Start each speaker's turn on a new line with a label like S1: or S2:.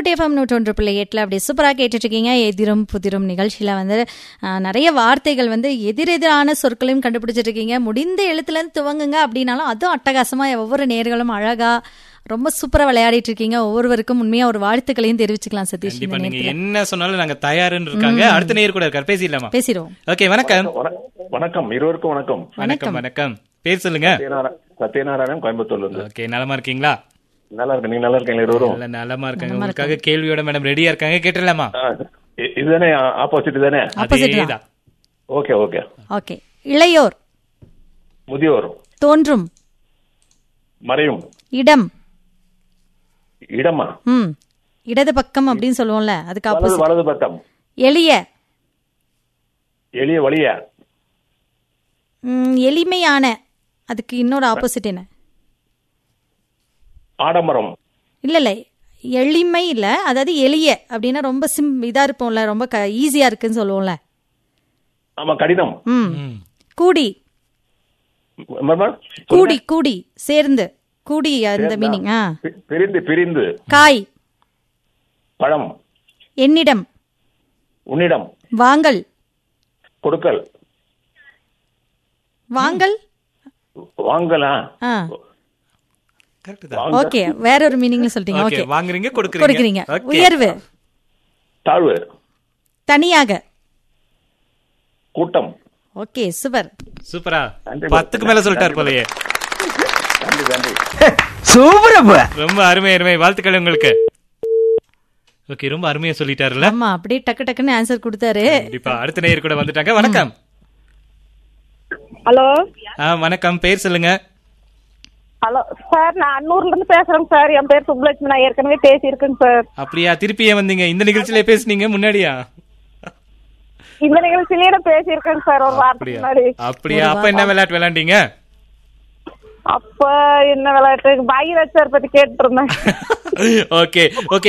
S1: ஊட்டி FM நூற்றொன்று பிள்ளை எட்டில் அப்படி சூப்பராக கேட்டுட்டு இருக்கீங்க எதிரும் புதிரும் நிகழ்ச்சியில் வந்து ஆஹ், நிறைய வார்த்தைகள் வந்து எதிரெதிரான சொற்களையும் கண்டுபிடிச்சிட்டு இருக்கீங்க முடிந்த எழுத்துலேருந்து துவங்குங்க அப்படின்னாலும் அதுவும் அட்டகாசமாக ஒவ்வொரு நேர்களும் அழகா ரொம்ப சூப்பராக விளையாடிட்டு இருக்கீங்க ஒவ்வொருவருக்கும் உண்மையாக ஒரு வாழ்த்துக்களையும் தெரிவிச்சுக்கலாம் சதீஷ்
S2: கண்டிப்பா
S1: இந்த
S2: நீங்க
S1: நேரத்துல.
S2: என்ன சொன்னாலும் நாங்க தயாருன்னு இருக்காங்க அடுத்த நேர் கூட இருக்காரு பேசிடலாமா
S1: பேசிடுவோம்
S2: ஓகே வணக்கம்
S3: வண- வணக்கம் இருவருக்கும் வணக்கம்
S2: வணக்கம் வணக்கம் பேர் சொல்லுங்க
S3: சத்யநாராயண சத்யநாராயணன் கோயம்புத்தூர்ல இருந்து
S2: ஓகே நலமா இருக்கீங்களா
S3: நல்லா இருக்கு நீங்க நல்லா இருக்கீங்களா இருவரும்
S2: நல்ல நலமா இருக்காங்க உங்களுக்காக கேள்வியோட மேடம் ரெடியா இருக்காங்க கேட்டுடலாமா
S3: ஆ, இ- இதுதானே ஆப்போசிட் தானே
S1: Opposite தான்.
S2: அதேதான்
S3: ஓகே ஓகே
S1: ஓகே இளையோர்
S3: முதியோர்
S1: தோன்றும்
S3: மறையும்
S1: இடம்
S3: இடமா
S1: ம் இடது பக்கம் அப்படின்னு சொல்லுவோம்ல அதுக்கு
S3: வலது
S1: ஆப்போசிட்
S3: வலது பக்கம்
S1: எளிய
S3: எளிய வழிய
S1: ம், எளிமையான அதுக்கு இன்னொரு ஆப்போசிட் என்ன
S3: ஆடம்பரம்
S1: இல்ல இல்ல எளிமை இல்ல அதாவது எளிய அப்படின்னா ரொம்ப சிம் இதா இருப்போம்ல ரொம்ப ஈஸியா இருக்குன்னு சொல்லுவோம்ல
S3: ஆமா கடினம்
S1: ம்
S2: ம்.
S1: கூடி
S3: மர்மர்?
S1: கூடி கூடி சேர்ந்து கூடி அந்த மீனிங் ஆ
S3: பி- பிரிந்து பிரிந்து
S1: காய்
S3: பழம்
S1: என்னிடம்
S3: உன்னிடம்
S1: வாங்கல்
S3: கொடுக்கல்
S1: வாங்கல்
S3: வாங்கலா
S1: ஆ
S2: கரெக்ட் தான்
S3: வாங்க
S1: ஓகே வேற ஒரு மீனிங்ல சொல்லிட்டீங்க
S2: ஓகே
S1: ஓகே
S2: வாங்குறீங்க கொடுக்குறீங்க
S1: கொடுக்குறீங்க
S2: ஓகே
S1: உயர்வு
S3: தாழ்வு
S1: தனியாக
S3: கூட்டம்
S1: ஓகே சூப்பர்
S2: சூப்பரா
S3: நன்றி.
S2: பத்துக்கு மேல சொல்லிட்டாரு போலயே
S3: நன்றி நன்றி
S2: ரொம்ப அருமை அருமை வாழ்த்துக்கள் உங்களுக்கு ஓகே ரொம்ப அருமையா சொல்லிட்டாருல
S1: ஆமா அப்படியே டக்கு டக்குன்னு ஆன்சர் கொடுத்தாரு
S2: கண்டிப்பா அடுத்த நேயர் கூட வந்துட்டாங்க வணக்கம்
S4: ஹலோ
S2: ஆ வணக்கம் பேர் சொல்லுங்க
S4: ஹலோ சார் நான் அன்னூர்ல இருந்து பேசுறேங்க சார் என் பேர் சுப்புலட்சுமி நான் ஏற்கனவே பேசியிருக்கேங்க சார்
S2: அப்படியா திருப்பி ஏன் வந்தீங்க இந்த நிகழ்ச்சியில பேசுனீங்க முன்னாடியா
S4: இந்த நிகழ்ச்சியிலேயே பேசியிருக்கேங்க சார் ஒரு வாரத்துக்கு
S2: அப்படியா
S4: முன்னாடி
S2: அப்படியா அப்ப என்ன விளையாட்டு விளையாண்டீங்க
S4: அப்ப என்ன விளையாட்டு பாகிராஜ் சார் பத்தி கேட்டு இருந்தேன்
S2: ஓகே ஓகே